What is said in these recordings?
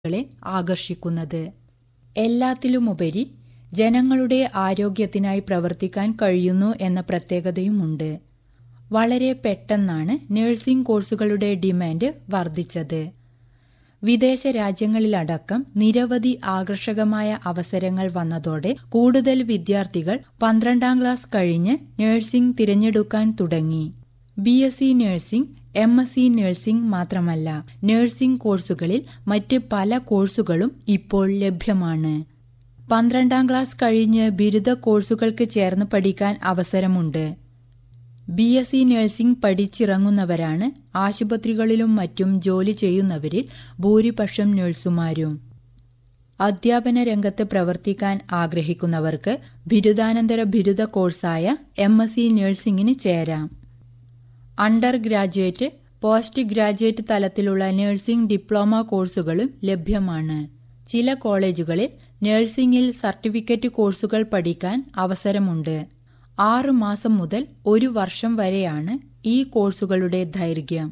ളെ ആകർഷിക്കുന്നത് എല്ലാത്തിലുമുപരി ജനങ്ങളുടെ ആരോഗ്യത്തിനായി പ്രവർത്തിക്കാൻ കഴിയുന്നു എന്ന പ്രത്യേകതയുമുണ്ട് വളരെ പെട്ടെന്നാണ് നഴ്സിംഗ് കോഴ്സുകളുടെ ഡിമാൻഡ് വർദ്ധിച്ചത് വിദേശ രാജ്യങ്ങളിലടക്കം നിരവധി ആകർഷകമായ അവസരങ്ങൾ വന്നതോടെ കൂടുതൽ വിദ്യാർത്ഥികൾ പന്ത്രണ്ടാം ക്ലാസ് കഴിഞ്ഞ് നഴ്സിംഗ് തിരഞ്ഞെടുക്കാൻ തുടങ്ങി B S C nursing M S C nursing മാത്രമല്ല നഴ്സിംഗ് കോഴ്സുകളിൽ മറ്റ് പല കോഴ്സുകളും ഇപ്പോൾ ലഭ്യമാണ് പന്ത്രണ്ടാം ക്ലാസ് കഴിഞ്ഞ് ബിരുദ കോഴ്സുകൾക്ക് ചേർന്ന് പഠിക്കാൻ അവസരമുണ്ട് ബി എസ് സി നഴ്സിംഗ് പഠിച്ചിറങ്ങുന്നവരാണ് ആശുപത്രികളിലും മറ്റും ജോലി ചെയ്യുന്നവരിൽ ഭൂരിപക്ഷം നഴ്സുമാരും അധ്യാപന രംഗത്ത് പ്രവർത്തിക്കാൻ ആഗ്രഹിക്കുന്നവർക്ക് ബിരുദാനന്തര ബിരുദ കോഴ്സായ എം എസ് സി നഴ്സിംഗിന് ചേരാം അണ്ടർ ഗ്രാജുവേറ്റ് പോസ്റ്റ് ഗ്രാജുവേറ്റ് തലത്തിലുള്ള നഴ്സിംഗ് ഡിപ്ലോമ കോഴ്സുകളും ലഭ്യമാണ് ചില കോളേജുകളിൽ നഴ്സിംഗിൽ സർട്ടിഫിക്കറ്റ് കോഴ്സുകൾ പഠിക്കാൻ അവസരമുണ്ട് ആറു മാസം മുതൽ ഒരു വർഷം വരെയാണ് ഈ കോഴ്സുകളുടെ ദൈർഘ്യം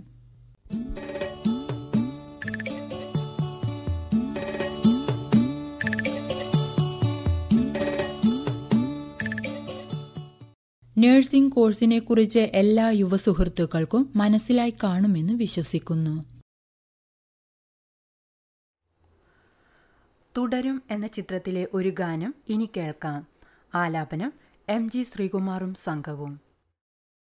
നഴ്സിംഗ് കോഴ്സിനെക്കുറിച്ച് എല്ലാ യുവസുഹൃത്തുക്കൾക്കും മനസ്സിലായി കാണുമെന്ന് വിശ്വസിക്കുന്നു തുടരും എന്ന ചിത്രത്തിലെ ഒരു ഗാനം ഇനി കേൾക്കാം ആലാപനം എം ജി ശ്രീകുമാറും സംഘവും